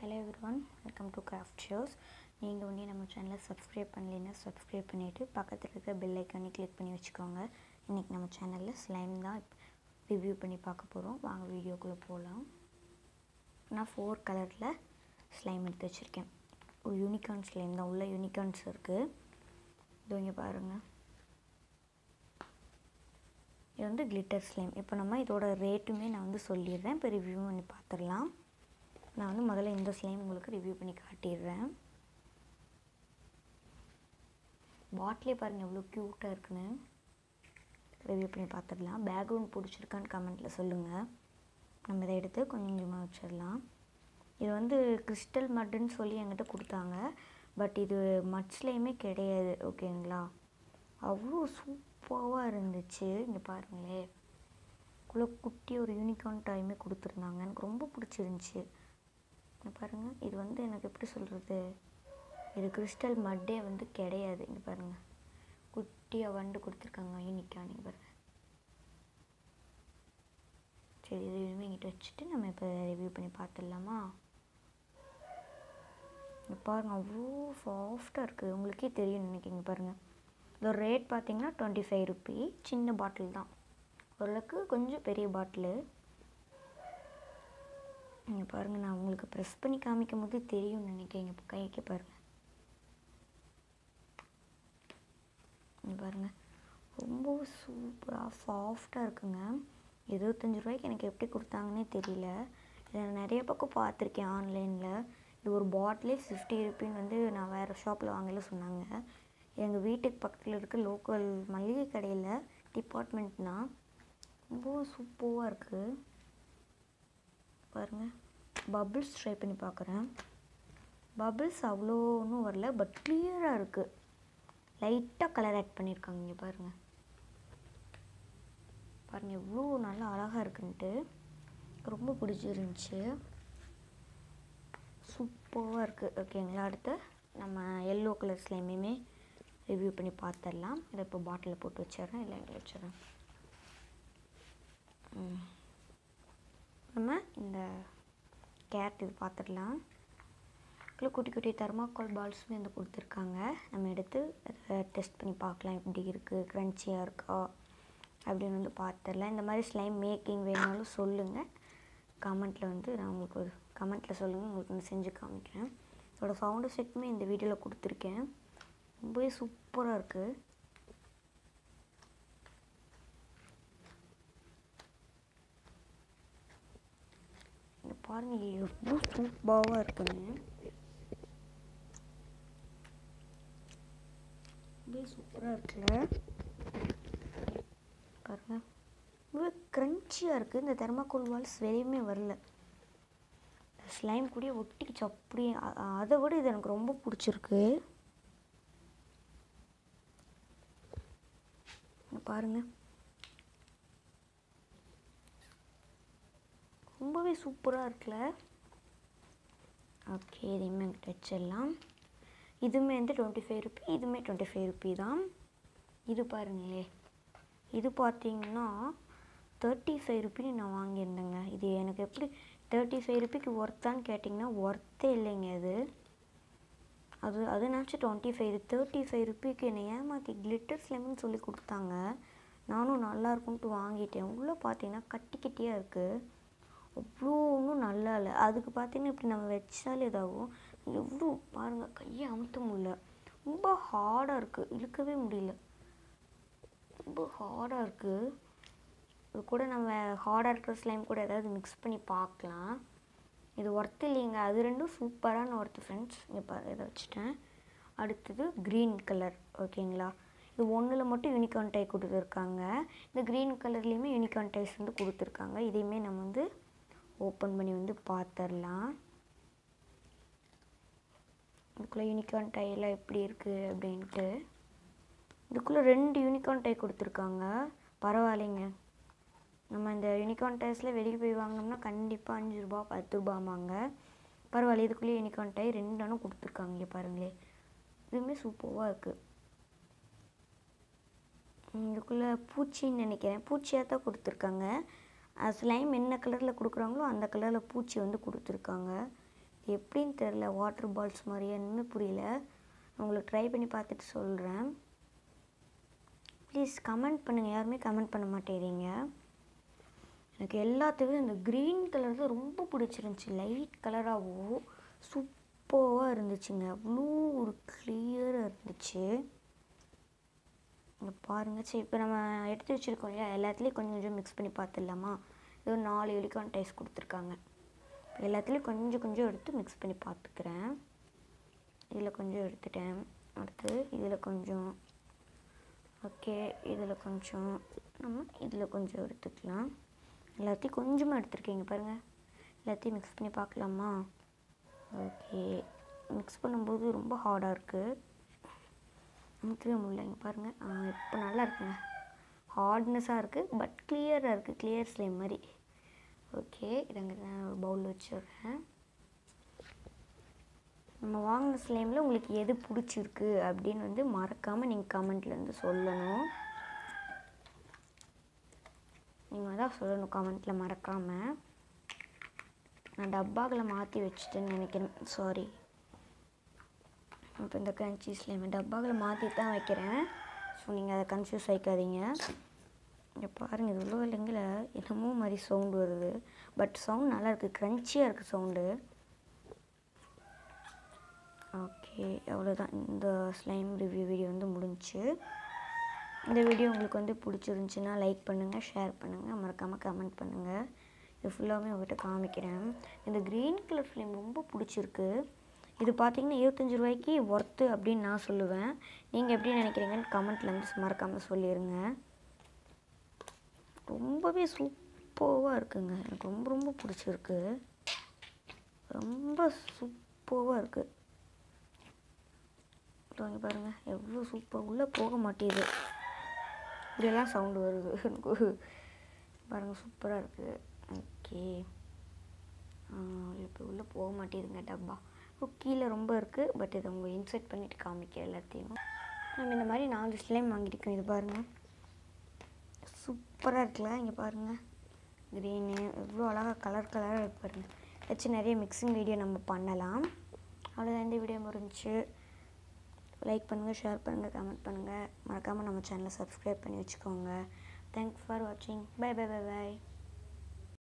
hello everyone welcome to craft shows நீங்கள் ஒன்றே நம்ம சேனலை சப்ஸ்கிரைப் பண்ணலைன்னா சப்ஸ்கிரைப் பண்ணிவிட்டு பக்கத்தில் இருக்கிற பெல் ஐக்கானே கிளிக் பண்ணி வச்சுக்கோங்க இன்றைக்கி நம்ம சேனலில் ஸ்லைம் தான் ரிவ்யூ பண்ணி பார்க்க போகிறோம் வாங்க வீடியோக்குள்ளே போகலாம் நான் ஃபோர் கலரில் ஸ்லைம் எடுத்து வச்சுருக்கேன் ஒரு யூனிகார்ன் ஸ்லைம் தான் உள்ள யூனிகார்ன்ஸ் இருக்குது இது இங்கே பாருங்கள் இது வந்து கிளிட்டர் ஸ்லைம் இப்போ நம்ம இதோட ரேட்டுமே நான் வந்து சொல்லிடுறேன் இப்போ ரிவ்யூ பண்ணி பார்த்துடலாம் நான் வந்து முதல்ல இந்த ஸ்லைம் உங்களுக்கு ரிவ்யூ பண்ணி காட்டிடுறேன் பாட்டிலே பாருங்கள் எவ்வளோ க்யூட்டாக இருக்குன்னு ரிவ்யூ பண்ணி பார்த்துடலாம் பேக்ரவுண்ட் பிடிச்சிருக்கான்னு கமெண்ட்டில் சொல்லுங்கள் நம்ம இதை எடுத்து கொஞ்சம் கொஞ்சமாக வச்சிடலாம் இது வந்து கிறிஸ்டல் மட்டுன்னு சொல்லி என்கிட்ட கொடுத்தாங்க பட் இது மட்ஸ்லேயுமே கிடையாது ஓகேங்களா அவ்வளோ சூப்பராக இருந்துச்சு இங்கே பாருங்களேன் இவ்வளோ குட்டி ஒரு யூனிகார்ன் டைமே கொடுத்துருந்தாங்க எனக்கு ரொம்ப பிடிச்சிருந்துச்சி இங்கே பாருங்கள் இது வந்து எனக்கு எப்படி சொல்கிறது இது கிறிஸ்டல் மட்டே வந்து கிடையாது இங்கே பாருங்கள் குட்டியாக வண்டு கொடுத்துருக்காங்க யூனிக்காக நீங்கள் பாருங்கள் சரி இது எதுவுமே இங்கிட்ட வச்சுட்டு நம்ம இப்போ ரிவ்யூ பண்ணி பார்த்துடலாமா இங்கே பாருங்கள் அவ்வளோ சாஃப்டாக இருக்குது உங்களுக்கே தெரியும் நினைக்கிங்க பாருங்கள் இதோட ரேட் பார்த்தீங்கன்னா டுவெண்ட்டி ஃபைவ் ருபி சின்ன பாட்டில் தான் ஓரளவுக்கு கொஞ்சம் பெரிய பாட்டிலு இங்கே பாருங்கள் நான் உங்களுக்கு ப்ரெஸ் பண்ணி காமிக்கும் போது தெரியும்னு நினைக்கிறேன் இப்போ கைக்கு பாருங்கள் இங்கே பாருங்கள் ரொம்ப சூப்பராக சாஃப்டாக இருக்குங்க இருபத்தஞ்சி ரூபாய்க்கு எனக்கு எப்படி கொடுத்தாங்கன்னே தெரியல இதை நான் நிறைய பக்கம் பார்த்துருக்கேன் ஆன்லைனில் இது ஒரு பாட்டிலே ஃபிஃப்டி ருப்பின்னு வந்து நான் வேறு ஷாப்பில் வாங்கல சொன்னாங்க எங்கள் வீட்டுக்கு பக்கத்தில் இருக்க லோக்கல் மளிகை கடையில் டிபார்ட்மெண்ட் தான் ரொம்ப சூப்பராக இருக்குது பாருங்கள் பபிள்ஸ் ட்ரை பண்ணி பார்க்குறேன் பபிள்ஸ் அவ்வளோ ஒன்றும் வரல பட் கிளியராக இருக்குது லைட்டாக கலர் ஆட் பண்ணியிருக்காங்க இங்கே பாருங்கள் பாருங்கள் எவ்வளோ நல்லா அழகாக இருக்குன்ட்டு ரொம்ப பிடிச்சிருந்துச்சி சூப்பராக இருக்குது ஓகேங்களா அடுத்து நம்ம எல்லோ கலர் ஸ்லைமையுமே ரிவ்யூ பண்ணி பார்த்துடலாம் இதை இப்போ பாட்டிலில் போட்டு வச்சிடுறேன் இல்லை இங்கே வச்சிடுறேன் நம்ம இந்த கேரட் இது பார்த்துடலாம் இதில் குட்டி குட்டி தர்மாக்கோல் பால்ஸுமே வந்து கொடுத்துருக்காங்க நம்ம எடுத்து டெஸ்ட் பண்ணி பார்க்கலாம் எப்படி இருக்குது க்ரன்ச்சியாக இருக்கா அப்படின்னு வந்து பார்த்துடலாம் இந்த மாதிரி ஸ்லைம் மேக்கிங் வேணாலும் சொல்லுங்கள் கமெண்ட்டில் வந்து நான் உங்களுக்கு ஒரு கமெண்ட்டில் சொல்லுங்கள் உங்களுக்கு வந்து செஞ்சு காமிக்கிறேன் இதோட சவுண்டு செட்டுமே இந்த வீடியோவில் கொடுத்துருக்கேன் ரொம்பவே சூப்பராக இருக்குது இங்க பாருங்க எவ்வளோ சூப்பராக இருக்குன்னு ரொம்ப சூப்பராக இருக்குல்ல பாருங்க ரொம்ப க்ரன்ச்சியாக இருக்குது இந்த தெர்மாக்கோல் வால்ஸ் வெளியுமே வரல ஸ்லைம் கூடயே ஒட்டிக்கிச்சு அப்படியே அதை விட இது எனக்கு ரொம்ப பிடிச்சிருக்கு பாருங்க ரொம்பவே சூப்பராக இருக்குல்ல ஓகே இதையுமே எங்கிட்ட வச்சிடலாம் இதுவுமே வந்து டுவெண்ட்டி ஃபைவ் ருபி இதுவுமே டுவெண்ட்டி ஃபைவ் ருபி தான் இது பாருங்களே இது பார்த்தீங்கன்னா தேர்ட்டி ஃபைவ் ருபின்னு நான் வாங்கியிருந்தேங்க இது எனக்கு எப்படி தேர்ட்டி ஃபைவ் ருபிக்கு ஒர்த்தான்னு கேட்டிங்கன்னா ஒர்த்தே இல்லைங்க அது அது அது நினச்சி டுவெண்ட்டி ஃபைவ் தேர்ட்டி ஃபைவ் ருபிக்கு என்னை ஏமாற்றி கிளிட்டர் ஸ்லிம்னு சொல்லி கொடுத்தாங்க நானும் நல்லா இருக்கும்ட்டு வாங்கிட்டேன் உள்ளே பார்த்தீங்கன்னா கட்டி கட்டியாக இருக்குது அவ்வளோ ஒன்றும் நல்லா இல்லை அதுக்கு பார்த்தீங்கன்னா இப்படி நம்ம வச்சாலே இதாகும் எவ்வளோ பாருங்கள் கையை அமுத்த முடியல ரொம்ப ஹார்டாக இருக்குது இழுக்கவே முடியல ரொம்ப ஹார்டாக இருக்குது இது கூட நம்ம ஹார்டாக இருக்கிற ஸ்லைம் கூட ஏதாவது மிக்ஸ் பண்ணி பார்க்கலாம் இது ஒர்த்து இல்லைங்க அது ரெண்டும் சூப்பரான ஒர்த்து ஃப்ரெண்ட்ஸ் இங்கே பாரு இதை வச்சுட்டேன் அடுத்தது க்ரீன் கலர் ஓகேங்களா இது ஒன்றில் மட்டும் யூனிகார்ன் டை கொடுத்துருக்காங்க இந்த க்ரீன் கலர்லேயுமே யூனிகார்ன் டைஸ் வந்து கொடுத்துருக்காங்க இதையுமே நம்ம வந்து ஓப்பன் பண்ணி வந்து பார்த்துடலாம் இதுக்குள்ளே யூனிகார்ன் டையெல்லாம் எப்படி இருக்குது அப்படின்ட்டு இதுக்குள்ளே ரெண்டு யூனிகார்ன் டை கொடுத்துருக்காங்க பரவாயில்லைங்க நம்ம இந்த யூனிகார்ன் டைஸில் வெளியே போய் வாங்கினோம்னா கண்டிப்பாக அஞ்சு ரூபா பத்து ரூபாமாங்க பரவாயில்ல இதுக்குள்ளேயே யூனிகார்ன் டை ரெண்டானும் கொடுத்துருக்காங்க இங்கே பாருங்களே இதுவுமே சூப்பராக இருக்குது இதுக்குள்ளே பூச்சின்னு நினைக்கிறேன் பூச்சியாக தான் கொடுத்துருக்காங்க ஸ்லைம் என்ன கலரில் கொடுக்குறாங்களோ அந்த கலரில் பூச்சி வந்து கொடுத்துருக்காங்க எப்படின்னு தெரில வாட்டர் பால்ஸ் மாதிரியே என்னன்னு புரியல உங்களுக்கு ட்ரை பண்ணி பார்த்துட்டு சொல்கிறேன் ப்ளீஸ் கமெண்ட் பண்ணுங்கள் யாருமே கமெண்ட் பண்ண மாட்டேறீங்க எனக்கு எல்லாத்துக்கும் இந்த க்ரீன் கலர் தான் ரொம்ப பிடிச்சிருந்துச்சி லைட் கலராகவும் சூப்பராக இருந்துச்சுங்க அவ்வளோ ஒரு கிளியராக இருந்துச்சு இங்கே பாருங்கள் சரி இப்போ நம்ம எடுத்து வச்சுருக்கோம் இல்லையா எல்லாத்துலேயும் கொஞ்சம் கொஞ்சம் மிக்ஸ் பண்ணி பார்த்துடலாமா இது ஒரு நாலு யூலிகான் டேஸ்ட் கொடுத்துருக்காங்க எல்லாத்துலேயும் கொஞ்சம் கொஞ்சம் எடுத்து மிக்ஸ் பண்ணி பார்த்துக்கிறேன் இதில் கொஞ்சம் எடுத்துட்டேன் அடுத்து இதில் கொஞ்சம் ஓகே இதில் கொஞ்சம் நம்ம இதில் கொஞ்சம் எடுத்துக்கலாம் எல்லாத்தையும் கொஞ்சமாக எடுத்துருக்கீங்க பாருங்கள் எல்லாத்தையும் மிக்ஸ் பண்ணி பார்க்கலாமா ஓகே மிக்ஸ் பண்ணும்போது ரொம்ப ஹார்டாக இருக்குது அமுத்தவே முடியல இங்கே பாருங்கள் இப்போ நல்லா இருக்குங்க ஹார்ட்னஸாக இருக்குது பட் கிளியராக இருக்குது கிளியர் ஸ்லைம் மாதிரி ஓகே இதங்க நான் ஒரு பவுலில் வச்சுடுறேன் நம்ம வாங்கின ஸ்லைமில் உங்களுக்கு எது பிடிச்சிருக்கு அப்படின்னு வந்து மறக்காமல் நீங்கள் கமெண்ட்டில் வந்து சொல்லணும் நீங்கள் தான் சொல்லணும் கமெண்ட்டில் மறக்காமல் நான் டப்பாவில் மாற்றி வச்சுட்டேன்னு நினைக்கிறேன் சாரி இப்போ இந்த கிரன்ச்சி ஸ்லைம் டப்பாவில் மாற்றி தான் வைக்கிறேன் ஸோ நீங்கள் அதை கன்ஃபியூஸ் ஆகிக்காதீங்க இங்கே பாருங்கள் இது உள்ள இல்லைங்கள என்னமோ மாதிரி சவுண்டு வருது பட் சவுண்ட் நல்லா இருக்குது க்ரன்ச்சியாக இருக்குது சவுண்டு ஓகே அவ்வளோதான் இந்த ஸ்லைம் ரிவ்யூ வீடியோ வந்து முடிஞ்சுச்சு இந்த வீடியோ உங்களுக்கு வந்து பிடிச்சிருந்துச்சின்னா லைக் பண்ணுங்கள் ஷேர் பண்ணுங்கள் மறக்காமல் கமெண்ட் பண்ணுங்கள் இது ஃபுல்லாகவே உங்கள்கிட்ட காமிக்கிறேன் இந்த க்ரீன் கலர் ஃப்ளேம் ரொம்ப பிடிச்சிருக்கு இது பார்த்தீங்கன்னா இருபத்தஞ்சி ரூபாய்க்கு ஒர்த்து அப்படின்னு நான் சொல்லுவேன் நீங்கள் எப்படி நினைக்கிறீங்கன்னு கமெண்ட்டில் வந்து மறக்காமல் சொல்லிடுங்க ரொம்பவே சூப்பராக இருக்குங்க எனக்கு ரொம்ப ரொம்ப பிடிச்சிருக்கு ரொம்ப சூப்பராக இருக்குது வாங்கி பாருங்கள் எவ்வளோ சூப்பர் உள்ளே போக மாட்டேது இப்படியெல்லாம் சவுண்டு வருது எனக்கு பாருங்கள் சூப்பராக இருக்குது ஓகே இப்போ உள்ளே போக மாட்டேதுங்க டப்பா கீழே ரொம்ப இருக்குது பட் இதை உங்கள் இன்சர்ட் பண்ணிவிட்டு காமிக்க எல்லாத்தையும் நம்ம இந்த மாதிரி நாலு ஸ்லைம் வாங்கியிருக்கோம் இது பாருங்கள் சூப்பராக இருக்குல்ல இங்கே பாருங்கள் க்ரீனு எவ்வளோ அழகாக கலர் கலராக இருக்கு பாருங்கள் வச்சு நிறைய மிக்சிங் வீடியோ நம்ம பண்ணலாம் அவ்வளோதான் இந்த வீடியோ முடிஞ்சு லைக் பண்ணுங்கள் ஷேர் பண்ணுங்கள் கமெண்ட் பண்ணுங்கள் மறக்காமல் நம்ம சேனலை சப்ஸ்கிரைப் பண்ணி வச்சுக்கோங்க தேங்க்ஸ் ஃபார் வாட்சிங் பை பை பை பை